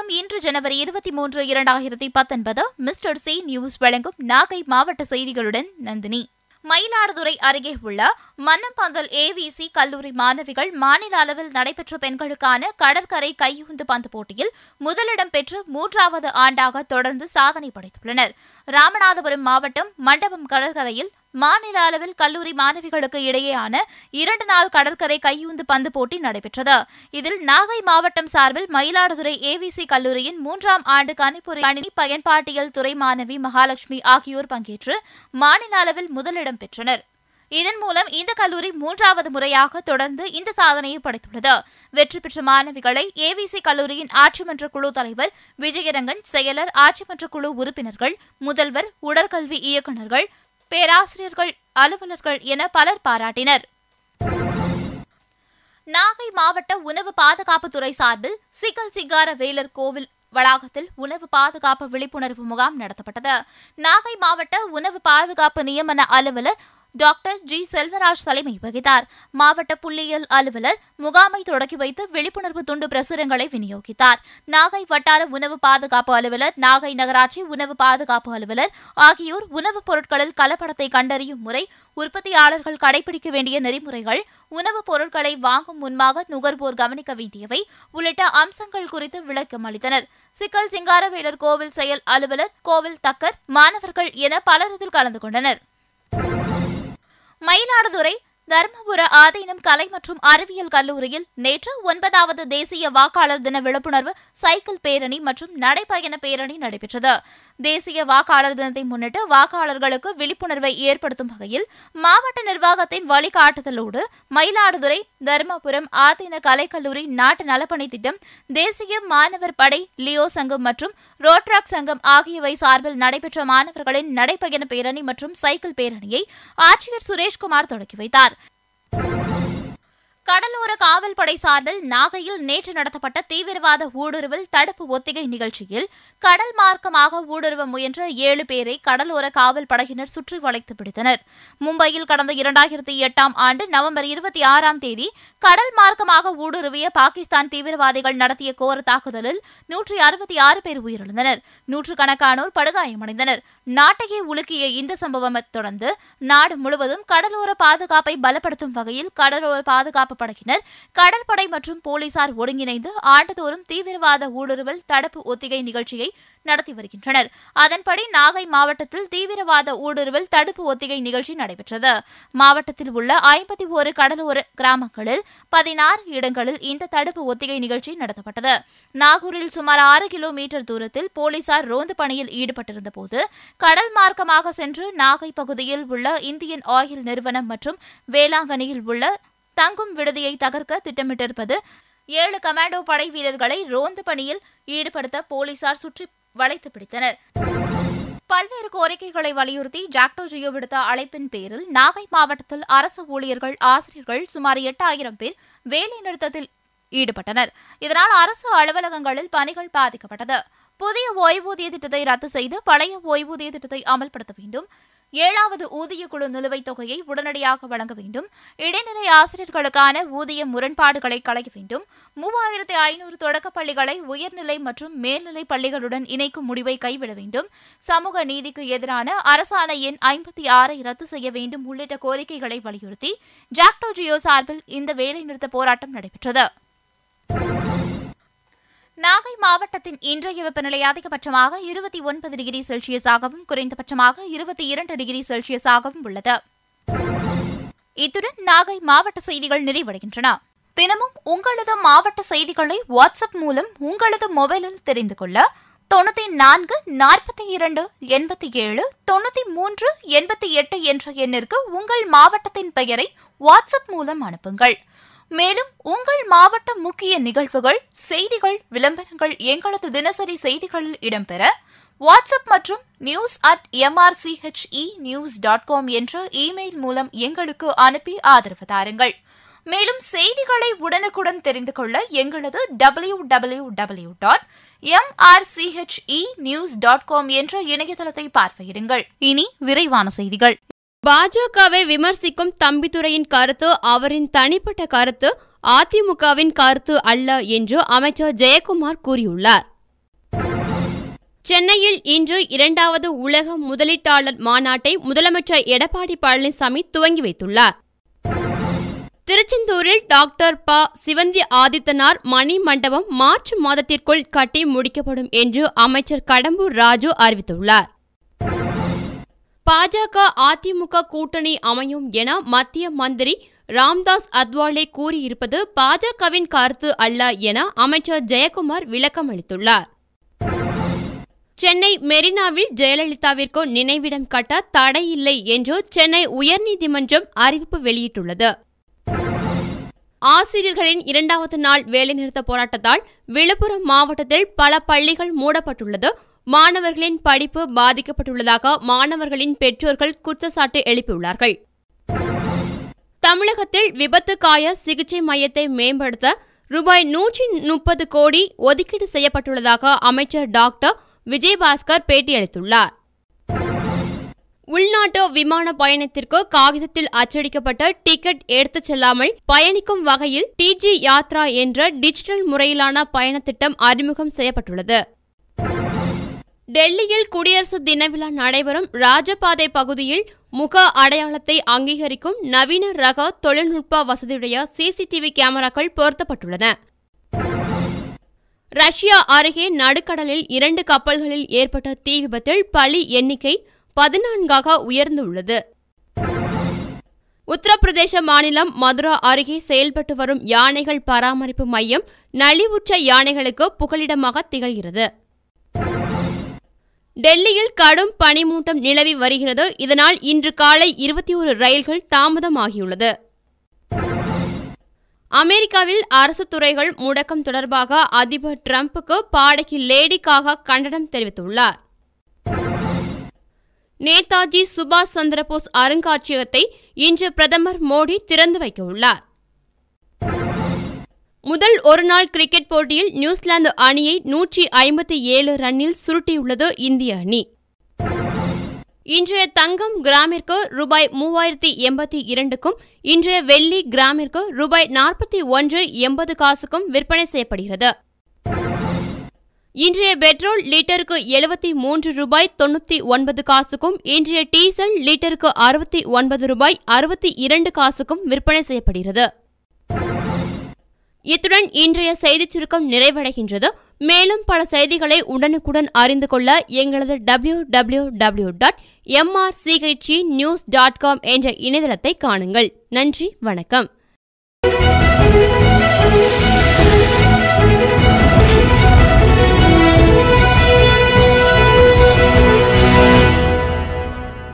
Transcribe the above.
வணக்கம் இன்று ஜனவரி இருபத்தி மூன்று இரண்டாயிரத்தி பத்தொன்பது மிஸ்டர் சி நியூஸ் வழங்கும் நாகை மாவட்ட செய்திகளுடன் நந்தினி மயிலாடுதுறை அருகே உள்ள மன்னம்பந்தல் ஏவிசி கல்லூரி மாணவிகள் மாநில அளவில் நடைபெற்ற பெண்களுக்கான கடற்கரை கையுந்து பந்து போட்டியில் முதலிடம் பெற்று மூன்றாவது ஆண்டாக தொடர்ந்து சாதனை படைத்துள்ளனர் ராமநாதபுரம் மாவட்டம் மண்டபம் கடற்கரையில் மாநில அளவில் கல்லூரி மாணவிகளுக்கு இடையேயான இரண்டு நாள் கடற்கரை கையுந்து பந்து போட்டி நடைபெற்றது இதில் நாகை மாவட்டம் சார்பில் மயிலாடுதுறை ஏவிசி கல்லூரியின் மூன்றாம் ஆண்டு கணிப்பொறி கணினி பயன்பாட்டியல் துறை மாணவி மகாலட்சுமி ஆகியோர் பங்கேற்று மாநில அளவில் முதலிடம் பெற்றனர் இதன் மூலம் இந்த கல்லூரி மூன்றாவது முறையாக தொடர்ந்து இந்த சாதனையை படைத்துள்ளது வெற்றி பெற்ற மாணவிகளை ஏவிசி கல்லூரியின் ஆட்சிமன்ற குழு தலைவர் விஜயரங்கன் செயலர் ஆட்சிமன்ற குழு உறுப்பினர்கள் முதல்வர் உடற்கல்வி இயக்குநர்கள் பேராசிரியர்கள் அலுவலர்கள் என பலர் பாராட்டினர் நாகை மாவட்ட உணவு பாதுகாப்புத்துறை சார்பில் சிக்கல் சிங்கார வேலர் கோவில் வளாகத்தில் உணவு பாதுகாப்பு விழிப்புணர்வு முகாம் நடத்தப்பட்டது நாகை மாவட்ட உணவு பாதுகாப்பு நியமன அலுவலர் டாக்டர் ஜி செல்வராஜ் தலைமை வகித்தார் மாவட்ட புள்ளியியல் அலுவலர் முகாமை தொடக்கி வைத்து விழிப்புணர்வு துண்டு பிரசுரங்களை விநியோகித்தார் நாகை வட்டார உணவு பாதுகாப்பு அலுவலர் நாகை நகராட்சி உணவு பாதுகாப்பு அலுவலர் ஆகியோர் உணவுப் பொருட்களில் கலப்படத்தை கண்டறியும் முறை உற்பத்தியாளர்கள் கடைபிடிக்க வேண்டிய நெறிமுறைகள் உணவுப் பொருட்களை வாங்கும் முன்பாக நுகர்வோர் கவனிக்க வேண்டியவை உள்ளிட்ட அம்சங்கள் குறித்து விளக்கம் அளித்தனர் சிக்கல் சிங்காரவேலர் கோவில் செயல் அலுவலர் கோவில் தக்கர் மாணவர்கள் என பலர் இதில் கலந்து கொண்டனர் மயிலாடுதுறை தர்மபுர ஆதீனம் கலை மற்றும் அறிவியல் கல்லூரியில் நேற்று ஒன்பதாவது தேசிய வாக்காளர் தின விழிப்புணர்வு சைக்கிள் பேரணி மற்றும் நடைபயண பேரணி நடைபெற்றது தேசிய வாக்காளர் தினத்தை முன்னிட்டு வாக்காளர்களுக்கு விழிப்புணர்வை ஏற்படுத்தும் வகையில் மாவட்ட நிர்வாகத்தின் வழிகாட்டுதலோடு மயிலாடுதுறை தர்மபுரம் ஆதீன கலைக்கல்லூரி நாட்டு நலப்பணி திட்டம் தேசிய மாணவர் படை லியோ சங்கம் மற்றும் ரோட்ராக் சங்கம் ஆகியவை சார்பில் நடைபெற்ற மாணவர்களின் நடைபயண பேரணி மற்றும் சைக்கிள் பேரணியை ஆட்சியர் சுரேஷ்குமார் தொடங்கி வைத்தார் கடலோர காவல்படை சார்பில் நாகையில் நேற்று நடத்தப்பட்ட தீவிரவாத ஊடுருவல் தடுப்பு ஒத்திகை நிகழ்ச்சியில் கடல் மார்க்கமாக ஊடுருவ முயன்ற ஏழு பேரை கடலோர காவல் படையினர் சுற்றி வளைத்து பிடித்தனர் மும்பையில் கடந்த இரண்டாயிரத்தி எட்டாம் ஆண்டு நவம்பர் இருபத்தி ஆறாம் தேதி கடல் மார்க்கமாக ஊடுருவிய பாகிஸ்தான் தீவிரவாதிகள் நடத்திய கோர தாக்குதலில் நூற்றி அறுபத்தி ஆறு பேர் உயிரிழந்தனர் நூற்றுக்கணக்கானோர் படுகாயமடைந்தனர் நாட்டையே உலுக்கிய இந்த சம்பவத்தை தொடர்ந்து நாடு முழுவதும் கடலோர பாதுகாப்பை பலப்படுத்தும் வகையில் கடலோர பாதுகாப்பு படையினர் கடற்படை மற்றும் போலீசார் ஒருங்கிணைந்து ஆண்டுதோறும் தீவிரவாத ஊடுருவல் தடுப்பு ஒத்திகை நிகழ்ச்சியை நடத்தி வருகின்றனர் அதன்படி நாகை மாவட்டத்தில் தீவிரவாத ஊடுருவல் தடுப்பு ஒத்திகை நிகழ்ச்சி நடைபெற்றது மாவட்டத்தில் உள்ள ஐம்பத்தி ஒரு கடலோர கிராமங்களில் பதினாறு இடங்களில் இந்த தடுப்பு ஒத்திகை நிகழ்ச்சி நடத்தப்பட்டது நாகூரில் சுமார் ஆறு கிலோமீட்டர் தூரத்தில் போலீசார் ரோந்து பணியில் ஈடுபட்டிருந்த போது கடல் மார்க்கமாக சென்று நாகை பகுதியில் உள்ள இந்தியன் ஆயில் நிறுவனம் மற்றும் வேளாங்கண்ணியில் உள்ள தங்கும் விடுதியை தகர்க்க திட்டமிட்டிருப்பது ஏழு கமாண்டோ படை வீரர்களை ரோந்து பணியில் ஈடுபடுத்த போலீசார் சுற்றி வளைத்து பிடித்தனர் பல்வேறு கோரிக்கைகளை வலியுறுத்தி ஜாக்டோ ஜியோ விடுத்த அழைப்பின் பேரில் நாகை மாவட்டத்தில் அரசு ஊழியர்கள் ஆசிரியர்கள் சுமார் எட்டாயிரம் பேர் வேலைநிறுத்தத்தில் ஈடுபட்டனர் இதனால் அரசு அலுவலகங்களில் பணிகள் பாதிக்கப்பட்டது புதிய ஓய்வூதிய திட்டத்தை ரத்து செய்து பழைய ஓய்வூதிய திட்டத்தை அமல்படுத்த வேண்டும் ஏழாவது ஊதிய குழு நிலுவைத் தொகையை உடனடியாக வழங்க வேண்டும் இடைநிலை ஆசிரியர்களுக்கான ஊதிய முரண்பாடுகளை களைய வேண்டும் மூவாயிரத்தி ஐநூறு தொடக்கப் பள்ளிகளை உயர்நிலை மற்றும் மேல்நிலை பள்ளிகளுடன் இணைக்கும் முடிவை கைவிட வேண்டும் சமூக நீதிக்கு எதிரான அரசாணை எண் ஐம்பத்தி ஆறை ரத்து செய்ய வேண்டும் உள்ளிட்ட கோரிக்கைகளை வலியுறுத்தி ஜாக்டோ ஜியோ சார்பில் இந்த வேலைநிறுத்த போராட்டம் நடைபெற்றது நாகை மாவட்டத்தின் இன்றைய வெப்பநிலை அதிகபட்சமாக இருபத்தி ஒன்பது டிகிரி செல்சியஸாகவும் குறைந்தபட்சமாக இருபத்தி இரண்டு டிகிரி செல்சியஸாகவும் உள்ளது இத்துடன் நாகை மாவட்ட செய்திகள் நிறைவடைகின்றன தினமும் உங்களது மாவட்ட செய்திகளை வாட்ஸ்அப் மூலம் உங்களது மொபைலில் தெரிந்து கொள்ள தொண்ணூத்தி நான்கு நாற்பத்தி இரண்டு எண்பத்தி ஏழு தொண்ணூத்தி மூன்று எண்பத்தி எட்டு என்ற எண்ணிற்கு உங்கள் மாவட்டத்தின் பெயரை வாட்ஸ்அப் மூலம் அனுப்புங்கள் மேலும் உங்கள் மாவட்ட முக்கிய நிகழ்வுகள் செய்திகள் விளம்பரங்கள் எங்களது தினசரி செய்திகளில் இடம்பெற வாட்ஸ்அப் மற்றும் news at MRCHE news dot com என்ற இமெயில் மூலம் எங்களுக்கு அனுப்பி ஆதரவு தாருங்கள் மேலும் செய்திகளை உடனுக்குடன் தெரிந்து கொள்ள எங்களது W W W dot MRCHE news dot com என்ற இணையதளத்தை பார்வையிடுங்கள் இனி விரைவான செய்திகள் பாஜகவை விமர்சிக்கும் தம்பிதுரையின் கருத்து அவரின் தனிப்பட்ட கருத்து அதிமுகவின் கருத்து அல்ல என்று அமைச்சர் ஜெயக்குமார் கூறியுள்ளார் சென்னையில் இன்று இரண்டாவது உலக முதலீட்டாளர் மாநாட்டை முதலமைச்சர் எடப்பாடி பழனிசாமி துவங்கி வைத்துள்ளார் திருச்செந்தூரில் டாக்டர் ப சிவந்தி ஆதித்தனார் மணி மண்டபம் மார்ச் மாதத்திற்குள் கட்டி முடிக்கப்படும் என்று அமைச்சர் கடம்பூர் ராஜு அறிவித்துள்ளார் பாஜக அதிமுக கூட்டணி அமையும் என மத்திய மந்திரி ராம்தாஸ் அத்வாலே கூறியிருப்பது பாஜகவின் கருத்து அல்ல என அமைச்சர் ஜெயக்குமார் விளக்கம் அளித்துள்ளார் சென்னை மெரினாவில் ஜெயலலிதாவிற்கு நினைவிடம் கட்ட தடையில்லை என்று சென்னை உயர்நீதிமன்றம் அறிவிப்பு வெளியிட்டுள்ளது ஆசிரியர்களின் இரண்டாவது நாள் வேலைநிறுத்த போராட்டத்தால் விழுப்புரம் மாவட்டத்தில் பல பள்ளிகள் மூடப்பட்டுள்ளது மாணவர்களின் படிப்பு பாதிக்கப்பட்டுள்ளதாக மாணவர்களின் பெற்றோர்கள் குற்றச்சாட்டு எழுப்பியுள்ளார்கள் தமிழகத்தில் விபத்து காய சிகிச்சை மையத்தை மேம்படுத்த ரூபாய் நூற்றி முப்பது கோடி ஒதுக்கீடு செய்யப்பட்டுள்ளதாக அமைச்சர் டாக்டர் விஜயபாஸ்கர் பேட்டியளித்துள்ளார் உள்நாட்டு விமான பயணத்திற்கு காகிதத்தில் அச்சடிக்கப்பட்ட டிக்கெட் எடுத்துச் செல்லாமல் பயணிக்கும் வகையில் டிஜி யாத்ரா என்ற டிஜிட்டல் முறையிலான பயண திட்டம் அறிமுகம் செய்யப்பட்டுள்ளது டெல்லியில் குடியரசு தின விழா நடைபெறும் ராஜபாதை பகுதியில் முக அடையாளத்தை அங்கீகரிக்கும் நவீன ரக தொழில்நுட்ப வசதியுடைய சிசிடிவி கேமராக்கள் பொருத்தப்பட்டுள்ளன ரஷ்யா அருகே நடுக்கடலில் இரண்டு கப்பல்களில் ஏற்பட்ட தீ விபத்தில் பலி எண்ணிக்கை பதினான்காக உயர்ந்துள்ளது உத்தரப்பிரதேச மாநிலம் மதுரா அருகே செயல்பட்டு வரும் யானைகள் பராமரிப்பு மையம் நலிவுற்ற யானைகளுக்கு புகலிடமாக திகழ்கிறது டெல்லியில் கடும் பனிமூட்டம் நிலவி வருகிறது இதனால் இன்று காலை இருபத்தி ஒரு ரயில்கள் தாமதமாகியுள்ளது அமெரிக்காவில் அரசு துறைகள் முடக்கம் தொடர்பாக அதிபர் டிரம்புக்கு பாடகி லேடிக்காக கண்டனம் தெரிவித்துள்ளார் நேதாஜி சுபாஷ் சந்திரபோஸ் அருங்காட்சியகத்தை இன்று பிரதமர் மோடி திறந்து வைக்க உள்ளார் முதல் ஒருநாள் கிரிக்கெட் போட்டியில் நியூசிலாந்து அணியை நூற்றி ஐம்பத்தி ஏழு ரன்னில் சுருட்டியுள்ளது இந்திய அணி இன்றைய தங்கம் கிராமிற்கு ரூபாய் மூவாயிரத்தி எண்பத்தி இரண்டுக்கும் இன்றைய வெள்ளி கிராமிற்கு ரூபாய் நாற்பத்தி ஒன்று எண்பது காசுக்கும் விற்பனை செய்யப்படுகிறது இன்றைய பெட்ரோல் லிட்டருக்கு எழுபத்தி மூன்று ரூபாய் தொண்ணூத்தி ஒன்பது காசுக்கும் இன்றைய டீசல் லிட்டருக்கு அறுபத்தி ஒன்பது ரூபாய் அறுபத்தி இரண்டு காசுக்கும் விற்பனை செய்யப்படுகிறது இத்துடன் இன்றைய செய்திச் சுருக்கம் நிறைவடைகின்றது மேலும் பல செய்திகளை உடனுக்குடன் அறிந்து கொள்ள எங்களது W W W dot MRCHE news dot com என்ற இணையதளத்தை காணுங்கள் நன்றி வணக்கம்